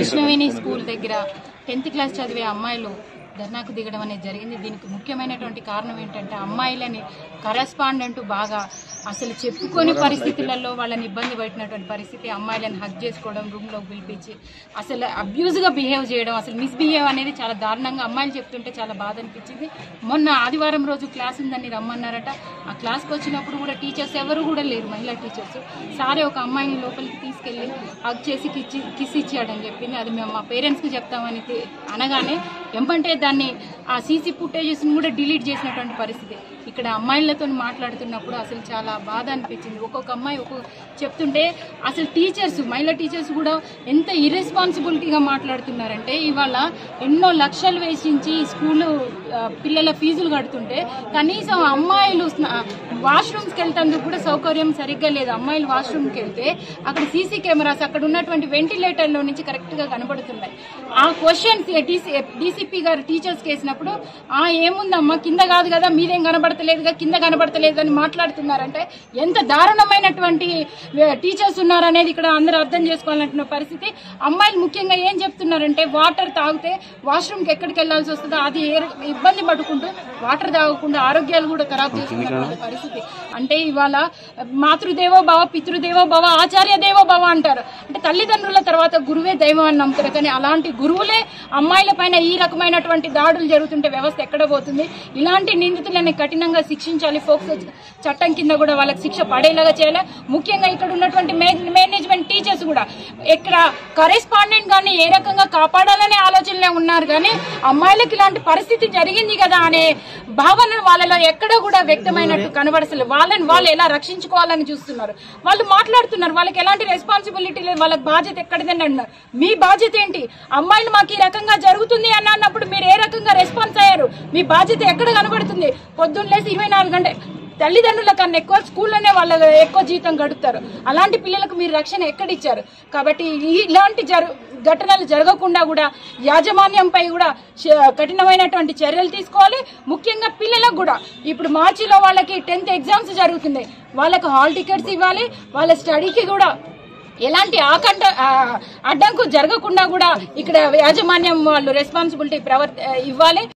Krishnaveni school దగ్గర tenth class చదివే అమ్మాయిలు ధర్నాకు దిగడం అనేది జరిగింది దీనికి ముఖ్యమైనటువంటి కారణం ఏంటంటే అమ్మాయిలని కరస్పాండెంట్ బాగా అసలు చెప్పుకొని పరిస్థితులలో వాళ్ళని ఇబ్బంది పెట్టినటువంటి పరిస్థితి అమ్మాయిలను హక్ చేసుకోవడం రూమ్లోకి పిలిపించి అసలు అబ్యూజ్గా బిహేవ్ చేయడం అసలు మిస్బిహేవ్ అనేది చాలా దారుణంగా అమ్మాయిలు చెప్తుంటే చాలా బాధ అనిపించింది మొన్న ఆదివారం రోజు క్లాస్ ఉందని రమ్మన్నారట ఆ క్లాస్కి వచ్చినప్పుడు కూడా టీచర్స్ ఎవరు కూడా లేరు మహిళా టీచర్స్ సారే ఒక అమ్మాయిని లోపలికి తీసుకెళ్ళి హక్ చేసి కిచ్చి కిస్ ఇచ్చాడని చెప్పింది అది మేము మా పేరెంట్స్కి చెప్తామని తే- అనగానే ఎంపంటే దాన్ని ఆ సీసీ ఫుటేజెస్ని కూడా డిలీట్ చేసినటువంటి పరిస్థితి ఇక్కడ అమ్మాయిలతో మాట్లాడుతున్నప్పుడు అసలు చాలా బాధ అనిపించింది ఒక్కొక్క అమ్మాయి ఒక్కొక్క చెప్తుంటే అసలు టీచర్స్ మహిళా టీచర్స్ కూడా ఎంత ఇర్రెస్పాన్సిబిలిటీగా మాట్లాడుతున్నారంటే ఇవాళ ఎన్నో లక్షలు వేసించి స్కూలు ఆ, పిల్లల ఫీజులు కడుతుంటే కనీసం అమ్మాయిలు వాష్రూమ్స్కి వెళ్తాందుకు కూడా సౌకర్యం సరిగ్గా లేదు అమ్మాయిలు వాష్రూమ్కి వెళ్తే అక్కడ సీసీ కెమెరాస్ అక్కడ ఉన్నటువంటి వెంటిలేటర్లో నుంచి కరెక్ట్గా కనబడుతున్నాయి ఆ క్వశ్చన్స్ డీసీపీ గారు టీచర్స్కి వేసినప్పుడు ఆ ఏముందమ్మా కింద కాదు కదా మీదేం కనబడతలేదుగా కింద కనబడతలేదు అని మాట్లాడుతున్నారంటే ఎంత దారుణమైనటువంటి టీచర్స్ ఉన్నారనేది ఇక్కడ అందరూ అర్థం చేసుకోవాలంటున్న పరిస్థితి అమ్మాయిలు ముఖ్యంగా ఏం చెప్తున్నారంటే వాటర్ తాగితే వాష్రూమ్కి ఎక్కడికి వెళ్లాల్సి వస్తుందో అది ఏ- ఇబ్బంది పడుకుంటూ వాటర్ తాగకుండా ఆరోగ్యాలు కూడా ఖరాబ్ చేసుకున్నటువంటి పరిస్థితి అంటే ఇవాళ మాతృదేవో భవ పితృదేవో భవ ఆచార్య దేవో భవ అంటారు అంటే తల్లిదండ్రుల తర్వాత గురువే దైవం అని నమ్ముతారు కానీ అలాంటి గురువులే అమ్మాయిల పైన ఈ రకమైనటువంటి దాడులు జరుగుతుంటే వ్యవస్థ ఎక్కడ పోతుంది ఇలాంటి నిందితులని కఠినంగా శిక్షించాలి ఫోక్సో చట్టం కింద కూడా వాళ్ళకి శిక్ష పడేలాగా చేయాలి ముఖ్యంగా ఇక్కడ ఉన్నటువంటి మే- మేనేజ్మెంట్ టీచర్స్ కూడా ఇక్కడ కరెస్పాండెంట్ గాని ఏ రకంగా కాపాడాలనే ఆలోచనలే ఉన్నారు కానీ అమ్మాయిలకు ఇలాంటి పరిస్థితి జరిగింది కదా అనే భావన వాళ్ళలో ఎక్కడ కూడా వ్యక్తమైనట్టు కనబడసలేదు వాళ్ళని వాళ్ళు ఎలా రక్షించుకోవాలని చూస్తున్నారు వాళ్ళు మాట్లాడుతున్నారు వాళ్ళకి ఎలాంటి రెస్పాన్సిబిలిటీ లేదు వాళ్ళకి బాధ్యత ఎక్కడిదని అంటున్నారు మీ బాధ్యత ఏంటి అమ్మాయిలు మాకు ఈ రకంగా జరుగుతుంది అని అన్నప్పుడు మీరు ఏ రకంగా రెస్పాన్స్ అయ్యారు మీ బాధ్యత ఎక్కడ కనబడుతుంది పొద్దున్న లేసి ఇరవై నాలుగు గంటలు తల్లిదండ్రుల కన్నా ఎక్కువ స్కూల్లోనే వాళ్ళ ఎక్కువ జీతం గడుపుతారు అలాంటి పిల్లలకు మీరు రక్షణ ఎక్కడిచ్చారు కాబట్టి ఈ- ఇలాంటి జరు ఘటనలు జరగకుండా కూడా యాజమాన్యంపై కూడా చ- కఠినమైనటువంటి చర్యలు తీసుకోవాలి ముఖ్యంగా పిల్లలకు కూడా ఇప్పుడు మార్చిలో వాళ్ళకి టెన్త్ ఎగ్జామ్స్ జరుగుతున్నాయి వాళ్ళకు హాల్ టికెట్స్ ఇవ్వాలి వాళ్ళ స్టడీకి కూడా ఎలాంటి ఆకంట ఆ, అడ్డంకు జరగకుండా కూడా ఇక్కడ యాజమాన్యం వాళ్ళు రెస్పాన్సిబిలిటీ ప్రవర్ ఇవ్వాలి